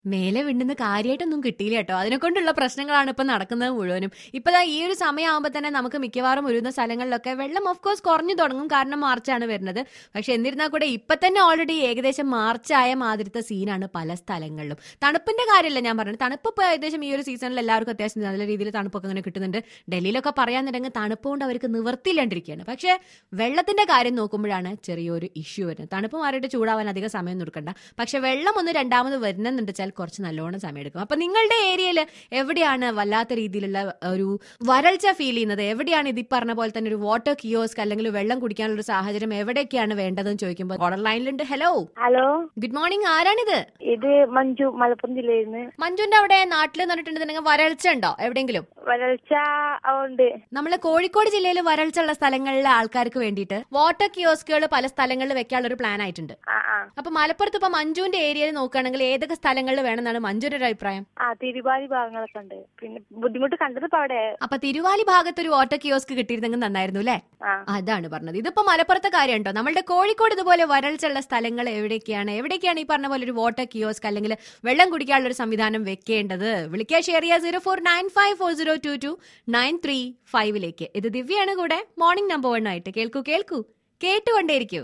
മേലെ വിണ്ടുന്ന കാര്യമായിട്ടൊന്നും കിട്ടിയില്ല കേട്ടോ അതിനെ കൊണ്ടുള്ള പ്രശ്നങ്ങളാണ് ഇപ്പൊ നടക്കുന്നത് മുഴുവനും ഇപ്പതാ ഈ ഒരു സമയമാകുമ്പോൾ തന്നെ നമുക്ക് മിക്കവാറും ഒരുന്ന സ്ഥലങ്ങളിലൊക്കെ വെള്ളം ഓഫ് കോഴ്സ് കുറഞ്ഞു തുടങ്ങും കാരണം മാർച്ചാണ് വരുന്നത് പക്ഷെ എന്നിരുന്നാൽ കൂടെ ഇപ്പൊ തന്നെ ഓൾറെഡി ഏകദേശം മാർച്ചായ മാതിരത്തെ സീനാണ് പല സ്ഥലങ്ങളിലും തണുപ്പിന്റെ കാര്യമല്ല ഞാൻ പറഞ്ഞത് തണുപ്പ് ഇപ്പൊ ഏകദേശം ഈ ഒരു സീസണിൽ എല്ലാവർക്കും അത്യാവശ്യം നല്ല രീതിയിൽ തണുപ്പൊക്കെ അങ്ങനെ കിട്ടുന്നുണ്ട് ഡൽഹിയിലൊക്കെ പറയാൻ തുടങ്ങി തണുപ്പ് കൊണ്ട് അവർക്ക് നിവർത്തിയില്ലാണ്ടിരിക്കുകയാണ് പക്ഷെ വെള്ളത്തിന്റെ കാര്യം നോക്കുമ്പോഴാണ് ചെറിയൊരു ഇഷ്യൂ വരുന്നത് തണുപ്പ് മാറിയിട്ട് ചൂടാവാൻ അധികം സമയം കൊടുക്കണ്ട പക്ഷെ വെള്ളം ഒന്ന് രണ്ടാമത് വരുന്നുണ്ട് വെച്ചാൽ കുറച്ച് നല്ലോണം സമയം എടുക്കും അപ്പൊ നിങ്ങളുടെ ഏരിയയിൽ എവിടെയാണ് വല്ലാത്ത രീതിയിലുള്ള ഒരു വരൾച്ച ഫീൽ ചെയ്യുന്നത് എവിടെയാണ് ഇത് ഈ പറഞ്ഞ പോലെ തന്നെ ഒരു വാട്ടർ കിയോസ്ക് അല്ലെങ്കിൽ വെള്ളം കുടിക്കാനുള്ള ഒരു സാഹചര്യം എവിടെയൊക്കെയാണ് വേണ്ടതെന്ന് ചോദിക്കുമ്പോൾ ഓർഡർ ലൈനിലുണ്ട് ഹലോ ഹലോ ഗുഡ് മോർണിംഗ് ആരാണിത് ഇത് മഞ്ജു മലപ്പുറം ജില്ലയിൽ നിന്ന് മഞ്ജുന്റെ അവിടെ നാട്ടിൽ നിന്നിട്ടുണ്ടെങ്കിൽ വരൾച്ച ഉണ്ടോ എവിടെയെങ്കിലും വരൾച്ച ഉണ്ട് നമ്മള് കോഴിക്കോട് ജില്ലയിൽ വരൾച്ച ഉള്ള സ്ഥലങ്ങളിലെ ആൾക്കാർക്ക് വേണ്ടിയിട്ട് വാട്ടർ കിയോസ്കുകൾ പല സ്ഥലങ്ങളിൽ വെക്കാനുള്ള ഒരു പ്ലാൻ ആയിട്ടുണ്ട് ആ ആ അപ്പൊ മലപ്പുറത്ത് ഇപ്പൊ മഞ്ജുവിന്റെ ഏരിയയിൽ നോക്കുകയാണെങ്കിൽ ഏതൊക്കെ സ്ഥലങ്ങളിൽ വേണമെന്നാണ് മഞ്ജുവിന്റെ ഒരു അഭിപ്രായം ആ തിരുവാലി ഭാഗങ്ങളൊക്കെ ഉണ്ട് പിന്നെ ബുദ്ധിമുട്ട് കണ്ടത് ഇപ്പൊ അവിടെ അപ്പൊ തിരുവാലി ഭാഗത്ത് ഒരു വാട്ടർ കിയോസ്ക് കിട്ടിയിരുന്നെങ്കിൽ നന്നായിരുന്നു അല്ലേ ആ അതാണ് പറഞ്ഞത് ഇതിപ്പോ മലപ്പുറത്തെ കാര്യം ഉണ്ടോ നമ്മളുടെ കോഴിക്കോട് ഇതുപോലെ വരൾച്ചുള്ള സ്ഥലങ്ങൾ എവിടേക്കാണ് എവിടേക്കാണ് ഈ പറഞ്ഞ പോലെ ഒരു വാട്ടർ കിയോസ്ക് അല്ലെങ്കിൽ വെള്ളം കുടിക്കാനുള്ള ഒരു സംവിധാനം വെക്കേണ്ടത് വിളിക്കുക ഷെയർ ചെയ്യുക zero four nine five four zero two two nine three ഫൈവിലേക്ക് ഇത് ദിവ്യയാണ് കൂടെ മോർണിംഗ് നമ്പർ വൺ ആയിട്ട് കേൾക്കൂ കേൾക്കൂ കേട്ടുകൊണ്ടേയിരിക്കൂ